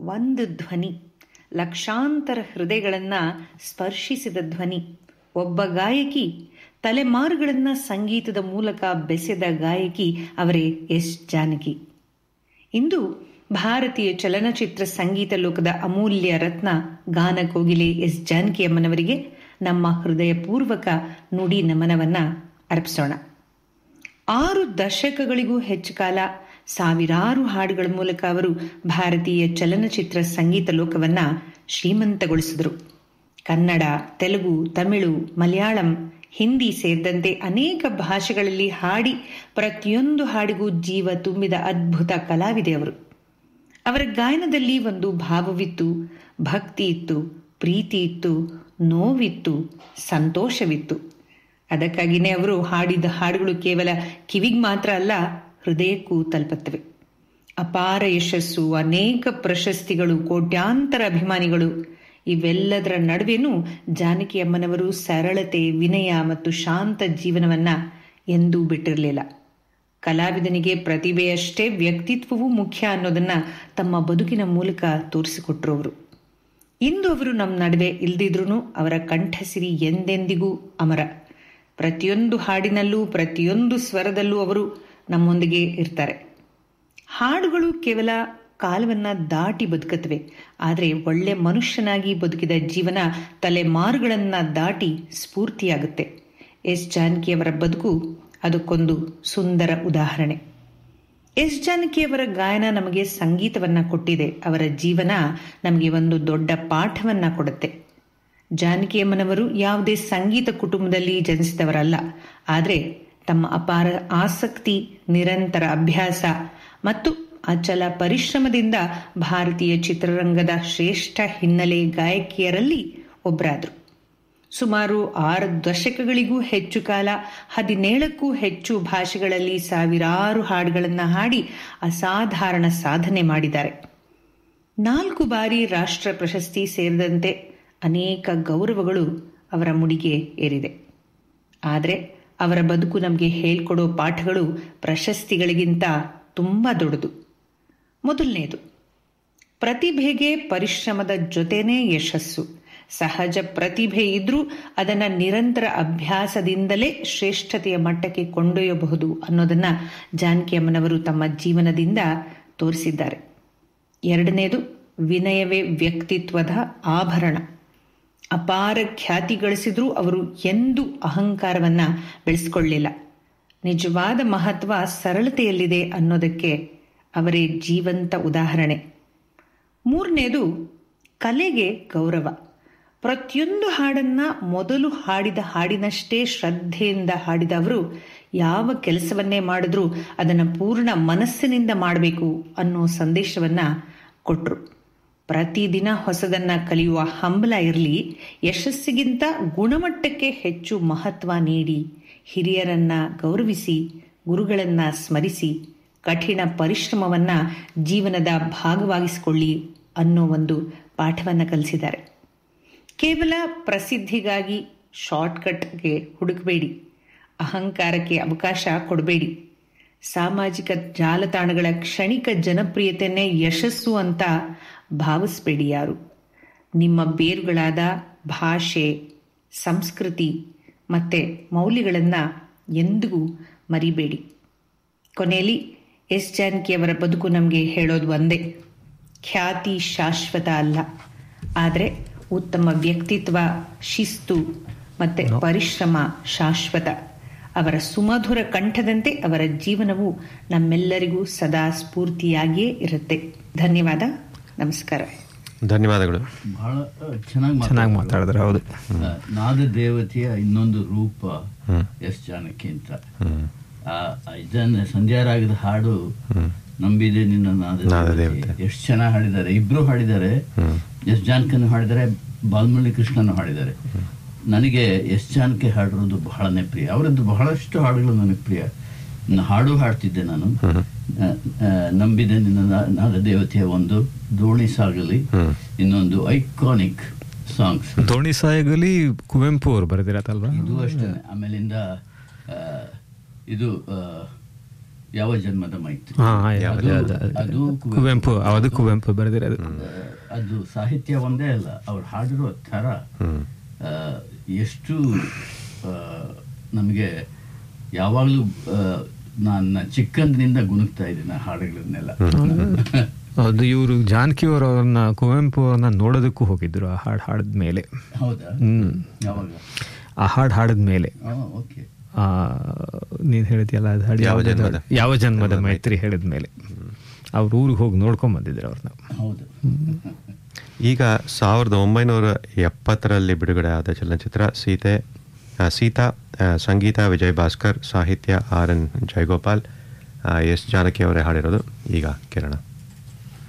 ಒಂದು ಧ್ವನಿ ಲಕ್ಷಾಂತರ ಹೃದಯಗಳನ್ನು ಸ್ಪರ್ಶಿಸಿದ ಧ್ವನಿ ಒಬ್ಬ ಗಾಯಕಿ ತಲೆಮಾರುಗಳನ್ನು ಸಂಗೀತದ ಮೂಲಕ ಬೆಸೆದ ಗಾಯಕಿ ಅವರೇ ಎಸ್ ಜಾನಕಿ ಇಂದು ಭಾರತೀಯ ಚಲನಚಿತ್ರ ಸಂಗೀತ ಲೋಕದ ಅಮೂಲ್ಯ ರತ್ನ ಗಾನ ಕೋಗಿಲೆ ಎಸ್ ಜಾನಕಿ ಅಮ್ಮನವರಿಗೆ ನಮ್ಮ ಹೃದಯಪೂರ್ವಕ ನುಡಿ ನಮನವನ್ನ ಅರ್ಪಿಸೋಣ ಆರು ದಶಕಗಳಿಗೂ ಹೆಚ್ಚು ಕಾಲ ಸಾವಿರಾರು ಹಾಡುಗಳ ಮೂಲಕ ಅವರು ಭಾರತೀಯ ಚಲನಚಿತ್ರ ಸಂಗೀತ ಲೋಕವನ್ನ ಶ್ರೀಮಂತಗೊಳಿಸಿದರು ಕನ್ನಡ ತೆಲುಗು ತಮಿಳು ಮಲಯಾಳಂ ಹಿಂದಿ ಸೇರಿದಂತೆ ಅನೇಕ ಭಾಷೆಗಳಲ್ಲಿ ಹಾಡಿ ಪ್ರತಿಯೊಂದು ಹಾಡಿಗೂ ಜೀವ ತುಂಬಿದ ಅದ್ಭುತ ಕಲಾವಿದೆ ಅವರು ಅವರ ಗಾಯನದಲ್ಲಿ ಒಂದು ಭಾವವಿತ್ತು ಭಕ್ತಿ ಇತ್ತು ಪ್ರೀತಿ ಇತ್ತು ನೋವಿತ್ತು ಸಂತೋಷವಿತ್ತು ಅದಕ್ಕಾಗಿಯೇ ಅವರು ಹಾಡಿದ ಹಾಡುಗಳು ಕೇವಲ ಕಿವಿಗೆ ಮಾತ್ರ ಅಲ್ಲ ಹೃದಯಕ್ಕೂ ತಲುಪುತ್ತವೆ ಅಪಾರ ಯಶಸ್ಸು ಅನೇಕ ಪ್ರಶಸ್ತಿಗಳು ಕೋಟ್ಯಾಂತರ ಅಭಿಮಾನಿಗಳು ಇವೆಲ್ಲದರ ನಡುವೆನೂ ಜಾನಕಿ ಅಮ್ಮನವರು ಸರಳತೆ ವಿನಯ ಮತ್ತು ಶಾಂತ ಜೀವನವನ್ನ ಎಂದೂ ಬಿಟ್ಟಿರಲಿಲ್ಲ ಕಲಾವಿದನಿಗೆ ಪ್ರತಿಭೆಯಷ್ಟೇ ವ್ಯಕ್ತಿತ್ವವೂ ಮುಖ್ಯ ಅನ್ನೋದನ್ನ ತಮ್ಮ ಬದುಕಿನ ಮೂಲಕ ತೋರಿಸಿಕೊಟ್ರು ಅವರು ಇಂದು ಅವರು ನಮ್ಮ ನಡುವೆ ಇಲ್ದಿದ್ರೂ ಅವರ ಕಂಠಸಿರಿ ಎಂದೆಂದಿಗೂ ಅಮರ ಪ್ರತಿಯೊಂದು ಹಾಡಿನಲ್ಲೂ ಪ್ರತಿಯೊಂದು ಸ್ವರದಲ್ಲೂ ಅವರು ನಮ್ಮೊಂದಿಗೆ ಇರ್ತಾರೆ ಹಾಡುಗಳು ಕೇವಲ ಕಾಲವನ್ನ ದಾಟಿ ಬದುಕುತ್ತವೆ ಆದರೆ ಒಳ್ಳೆ ಮನುಷ್ಯನಾಗಿ ಬದುಕಿದ ಜೀವನ ತಲೆಮಾರುಗಳನ್ನ ದಾಟಿ ಸ್ಫೂರ್ತಿಯಾಗುತ್ತೆ ಎಸ್ ಜಾನಕಿಯವರ ಬದುಕು ಅದಕ್ಕೊಂದು ಸುಂದರ ಉದಾಹರಣೆ ಎಸ್ ಜಾನಕಿಯವರ ಗಾಯನ ನಮಗೆ ಸಂಗೀತವನ್ನ ಕೊಟ್ಟಿದೆ ಅವರ ಜೀವನ ನಮಗೆ ಒಂದು ದೊಡ್ಡ ಪಾಠವನ್ನ ಕೊಡುತ್ತೆ ಜಾನಕಿಯಮ್ಮನವರು ಯಾವುದೇ ಸಂಗೀತ ಕುಟುಂಬದಲ್ಲಿ ಜನಿಸಿದವರಲ್ಲ ಆದರೆ ತಮ್ಮ ಅಪಾರ ಆಸಕ್ತಿ ನಿರಂತರ ಅಭ್ಯಾಸ ಮತ್ತು ಅಚಲ ಪರಿಶ್ರಮದಿಂದ ಭಾರತೀಯ ಚಿತ್ರರಂಗದ ಶ್ರೇಷ್ಠ ಹಿನ್ನೆಲೆ ಗಾಯಕಿಯರಲ್ಲಿ ಒಬ್ಬರಾದರು ಸುಮಾರು ಆರು ದಶಕಗಳಿಗೂ ಹೆಚ್ಚು ಕಾಲ ಹದಿನೇಳಕ್ಕೂ ಹೆಚ್ಚು ಭಾಷೆಗಳಲ್ಲಿ ಸಾವಿರಾರು ಹಾಡುಗಳನ್ನು ಹಾಡಿ ಅಸಾಧಾರಣ ಸಾಧನೆ ಮಾಡಿದ್ದಾರೆ ನಾಲ್ಕು ಬಾರಿ ರಾಷ್ಟ್ರ ಪ್ರಶಸ್ತಿ ಸೇರಿದಂತೆ ಅನೇಕ ಗೌರವಗಳು ಅವರ ಮುಡಿಗೆ ಏರಿದೆ ಆದರೆ ಅವರ ಬದುಕು ನಮಗೆ ಹೇಳ್ಕೊಡೋ ಪಾಠಗಳು ಪ್ರಶಸ್ತಿಗಳಿಗಿಂತ ತುಂಬ ದೊಡ್ಡದು ಮೊದಲನೇದು ಪ್ರತಿಭೆಗೆ ಪರಿಶ್ರಮದ ಜೊತೆನೇ ಯಶಸ್ಸು ಸಹಜ ಪ್ರತಿಭೆ ಇದ್ರೂ ಅದನ್ನು ನಿರಂತರ ಅಭ್ಯಾಸದಿಂದಲೇ ಶ್ರೇಷ್ಠತೆಯ ಮಟ್ಟಕ್ಕೆ ಕೊಂಡೊಯ್ಯಬಹುದು ಅನ್ನೋದನ್ನ ಜಾನಕಿ ಅಮ್ಮನವರು ತಮ್ಮ ಜೀವನದಿಂದ ತೋರಿಸಿದ್ದಾರೆ ಎರಡನೇದು ವಿನಯವೇ ವ್ಯಕ್ತಿತ್ವದ ಆಭರಣ ಅಪಾರ ಖ್ಯಾತಿ ಗಳಿಸಿದ್ರೂ ಅವರು ಎಂದೂ ಅಹಂಕಾರವನ್ನ ಬೆಳೆಸ್ಕೊಳ್ಳಿಲ್ಲ ನಿಜವಾದ ಮಹತ್ವ ಸರಳತೆಯಲ್ಲಿದೆ ಅನ್ನೋದಕ್ಕೆ ಅವರೇ ಜೀವಂತ ಉದಾಹರಣೆ ಮೂರನೇದು ಕಲೆಗೆ ಗೌರವ ಪ್ರತಿಯೊಂದು ಹಾಡನ್ನ ಮೊದಲು ಹಾಡಿದ ಹಾಡಿನಷ್ಟೇ ಶ್ರದ್ಧೆಯಿಂದ ಹಾಡಿದ ಅವರು ಯಾವ ಕೆಲಸವನ್ನೇ ಮಾಡಿದ್ರೂ ಅದನ್ನು ಪೂರ್ಣ ಮನಸ್ಸಿನಿಂದ ಮಾಡಬೇಕು ಅನ್ನೋ ಸಂದೇಶವನ್ನ ಕೊಟ್ಟರು ಪ್ರತಿದಿನ ಹೊಸದನ್ನ ಕಲಿಯುವ ಹಂಬಲ ಇರಲಿ ಯಶಸ್ಸಿಗಿಂತ ಗುಣಮಟ್ಟಕ್ಕೆ ಹೆಚ್ಚು ಮಹತ್ವ ನೀಡಿ ಹಿರಿಯರನ್ನ ಗೌರವಿಸಿ ಗುರುಗಳನ್ನ ಸ್ಮರಿಸಿ ಕಠಿಣ ಪರಿಶ್ರಮವನ್ನ ಜೀವನದ ಭಾಗವಾಗಿಸಿಕೊಳ್ಳಿ ಅನ್ನೋ ಒಂದು ಪಾಠವನ್ನು ಕಲಿಸಿದ್ದಾರೆ ಕೇವಲ ಪ್ರಸಿದ್ಧಿಗಾಗಿ ಶಾರ್ಟ್ಕಟ್ಗೆ ಹುಡುಕಬೇಡಿ ಅಹಂಕಾರಕ್ಕೆ ಅವಕಾಶ ಕೊಡಬೇಡಿ ಸಾಮಾಜಿಕ ಜಾಲತಾಣಗಳ ಕ್ಷಣಿಕ ಜನಪ್ರಿಯತೆಯನ್ನೇ ಯಶಸ್ಸು ಅಂತ ಭಾವಿಸ್ಬೇಡಿ ಯಾರು ನಿಮ್ಮ ಬೇರುಗಳಾದ ಭಾಷೆ ಸಂಸ್ಕೃತಿ ಮತ್ತು ಮೌಲ್ಯಗಳನ್ನು ಎಂದಿಗೂ ಮರಿಬೇಡಿ ಕೊನೆಯಲ್ಲಿ ಎಸ್ ಜಾನಕಿಯವರ ಬದುಕು ನಮಗೆ ಹೇಳೋದು ಒಂದೇ ಖ್ಯಾತಿ ಶಾಶ್ವತ ಅಲ್ಲ ಆದರೆ ಉತ್ತಮ ವ್ಯಕ್ತಿತ್ವ ಶಿಸ್ತು ಮತ್ತು ಪರಿಶ್ರಮ ಶಾಶ್ವತ ಅವರ ಸುಮಧುರ ಕಂಠದಂತೆ ಅವರ ಜೀವನವು ನಮ್ಮೆಲ್ಲರಿಗೂ ಸದಾ ಸ್ಫೂರ್ತಿಯಾಗಿಯೇ ಇರುತ್ತೆ ಧನ್ಯವಾದ ನಮಸ್ಕಾರ ಧನ್ಯವಾದಗಳು ಬಹಳ ಚೆನ್ನಾಗಿ ಚೆನ್ನಾಗಿ ಮಾತಾಡಿದ್ರೆ ಹೌದು ನಾದ ದೇವತೆಯ ಇನ್ನೊಂದು ರೂಪ ಎಸ್ ಜಾನಕಿ ಅಂತ ಆ, ಇದನ್ನ ಸಂಧ್ಯಾರಾಗದ ಹಾಡು ನಂಬಿದೆ ನಿನ್ನ ನಾದ ನಾದ ದೇವತೆ ದೇವತೆ. ಎಷ್ಟು ಚೆನ್ನಾಗಿ ಹಾಡಿದ್ದಾರೆ ಇಬ್ರು ಹಾಡಿದ್ದಾರೆ ಎಸ್ ಜಾನಕನು ಹಾಡಿದ್ದಾರೆ ಬಾಲ್ಮಳ್ಳಿ ಕೃಷ್ಣನು ಹಾಡಿದ್ದಾರೆ ನನಗೆ ಎಸ್ ಜಾನಕಿ ಹಾಡಿರೋದು ಬಹಳನೇ ಪ್ರಿಯ ಅವರದ್ದು ಬಹಳಷ್ಟು ಹಾಡುಗಳು ನನಗೆ ಪ್ರಿಯ ನ- ಹಾಡು ಹಾಡ್ತಿದ್ದೆ ನಾನು ಆ, ಆ, ನಂಬಿದೆ ನಿನ್ನ ನಾ- ನಾದ ದೇವತೆಯ ಒಂದು ದೋಣಿ ಸಾಗಲಿ ಇನ್ನೊಂದು ಐಕಾನಿಕ್ ಸಾಂಗ್ಸ್ ದೋಣಿ ಸಾಯಗಲಿ ಕುವೆಂಪು ಅವರು ಬರೆದಿರತ್ತಲ್ವಾ ಇದು ಅಷ್ಟೇ ಆಮೇಲಿಂದ ಆ, ಇದು ಆ, ಯಾವ ಜನ್ಮದ ಮೈತ್ರಿ ಹಾ ಅದು- ಯಾವ್ದು ಅದು ಕುವೆಂಪು ಅದು ಕುವೆಂಪು ಬರೆದಿರೋದು ಆ, ಅದು ಸಾಹಿತ್ಯ ಒಂದೇ ಅಲ್ಲ ಅವ್ರು ಹಾಡಿರೋ ಥರ ಆ, ಎಷ್ಟು ಆ, ನಮಗೆ ಯಾವಾಗಲೂ ನನ್ನ ಚಿಕ್ಕಂದಿನಿಂದ ಗುಣಗ್ತಾ ಇದ್ದೀನಿ ಆ ಹಾಡುಗಳನ್ನೆಲ್ಲ ಅದು ಇವರು ಜಾನಕಿ ಅವರನ್ನ ಕುವೆಂಪು ಅವ್ರನ್ನ ನೋಡೋದಕ್ಕೂ ಹೋಗಿದ್ರು ಆ ಹಾಡು ಹಾಡಿದ ಮೇಲೆ ಹೌದಾ ಹ್ಮ್ ಯಾವಾಗ ಆ ಹಾಡು ಹಾಡಿದ ಮೇಲೆ ಓಕೆ ಆ, ನೀನ್ ಹೇಳ್ತಿಯಲ್ಲ ಅದು ಹಾಡು ಯಾವ ಯಾವ್ದು? ಜನ್ಮದ? ಯಾವ ಜನ್ಮದ ಮೈತ್ರಿ ಹೇಳಿದ ಮೇಲೆ ಅವ್ರ ಊರಿಗೆ ಹೋಗಿ ನೋಡ್ಕೊಂಡ್ ಬಂದಿದ್ರು ಅವ್ರನ್ನ ಹೌದು ಈಗ ಸಾವಿರದ ಒಂಬೈನೂರ ಎಪ್ಪತ್ತರಲ್ಲಿ ಬಿಡುಗಡೆ ಆದ ಚಲನಚಿತ್ರ ಸೀತೆ ಆ, ಸೀತಾ ಆ, ಸಂಗೀತ ವಿಜಯ್ ಭಾಸ್ಕರ್ ಸಾಹಿತ್ಯ ಆರ್ ಎನ್ ಜಯಗೋಪಾಲ್ ಆ, ಎಸ್ ಜಾನಕಿ ಅವರೇ ಹಾಡಿರೋದು ಈಗ ಕಿರಣ